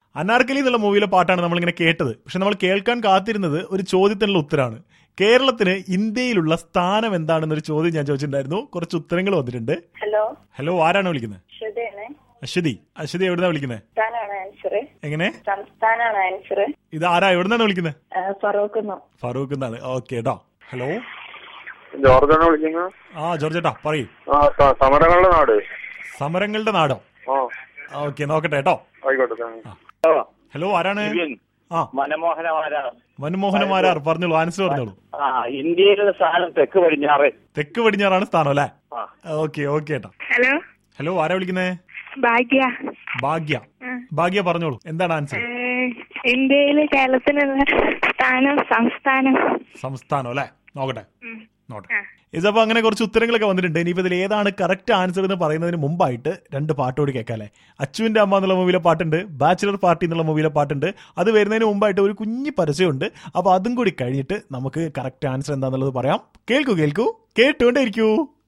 അനാർക്കലി എന്നുള്ള മൂവിയിലെ പാട്ടാണ് നമ്മളിങ്ങനെ കേട്ടത് പക്ഷെ നമ്മൾ കേൾക്കാൻ കാത്തിരുന്നത് ഒരു ചോദ്യത്തിനുള്ള ഉത്തരമാണ് കേരളത്തിന് ഇന്ത്യയിലുള്ള സ്ഥാനം എന്താണെന്നൊരു ചോദ്യം ഞാൻ ചോദിച്ചിട്ടുണ്ടായിരുന്നു കുറച്ച് ഉത്തരങ്ങൾ വന്നിട്ടുണ്ട് ഹലോ ഹലോ ആരാണ് വിളിക്കുന്നത് ശ്രുതിയാണ് അശ്വതി അശ്വതി എവിടുന്നാ വിളിക്കുന്നത് സംസ്ഥാനാണ് ആൻസർ എങ്ങനെ സംസ്ഥാനാണ് ആൻസർ ഇത് ആരാ എവിടുന്നാണ് വിളിക്കുന്നത് ഫറൂഖെന്നോ ഫറൂഖ് എന്നാണ് ഓക്കെ കേട്ടോ ഹലോ ജോർജാണ് വിളിക്കുന്നത് ആ ജോർജ് ചേട്ടാ പറയൂ ആ സ- സമരങ്ങളുടെ നാട് സമരങ്ങളുടെ നാടോ ആ ഓക്കെ നോക്കട്ടെ കേട്ടോ ആയിക്കോട്ടെ താങ്ക് യു. ഹലോ ആരാണ് ആ മനമോഹനമാരാണ് മൻമോഹനമാരാർ പറഞ്ഞോളൂ ആൻസർ പറഞ്ഞോളൂ ആ ഇന്ത്യയിലെ സ്ഥാനം തെക്ക് പടിഞ്ഞാറ് തെക്ക് പടിഞ്ഞാറാണ് സ്ഥാനം അല്ലേ ആ. ഓക്കെ ഓക്കെ ഏട്ടാ ഹലോ ഹലോ ആരാ വിളിക്കുന്നേ ഭാഗ്യ ഭാഗ്യ ഭാഗ്യ പറഞ്ഞോളൂ എന്താണ് ആൻസർ ഏഹ്, ഇന്ത്യയിലെ കേരളത്തിനുള്ള സ്ഥാനം സംസ്ഥാനം സംസ്ഥാനം അല്ലേ നോക്കട്ടെ നോട്ടെ ഇതപ്പോ അങ്ങനെ കുറച്ച് ഉത്തരങ്ങളൊക്കെ വന്നിട്ടുണ്ട് ഇനിയിപ്പോ ഇതിൽ ഏതാണ് കറക്റ്റ് ആൻസർ എന്ന് പറയുന്നതിന് മുമ്പായിട്ട് രണ്ട് പാട്ടോട് കേൾക്കാല്ലേ അച്ചുവിന്റെ അമ്മ എന്നുള്ള മൂവിയിലെ പാട്ടുണ്ട് ബാച്ചിലർ പാർട്ടി എന്നുള്ള മൂവിയിലെ പാട്ടുണ്ട് അത് വരുന്നതിന് മുമ്പായിട്ട് ഒരു കുഞ്ഞു പരസ്യമുണ്ട് അപ്പൊ അതും കൂടി കഴിഞ്ഞിട്ട് നമുക്ക് കറക്റ്റ് ആൻസർ എന്താണെന്നുള്ളത് പറയാം കേൾക്കൂ കേൾക്കൂ കേട്ടുകൊണ്ടേ ഇരിക്കൂ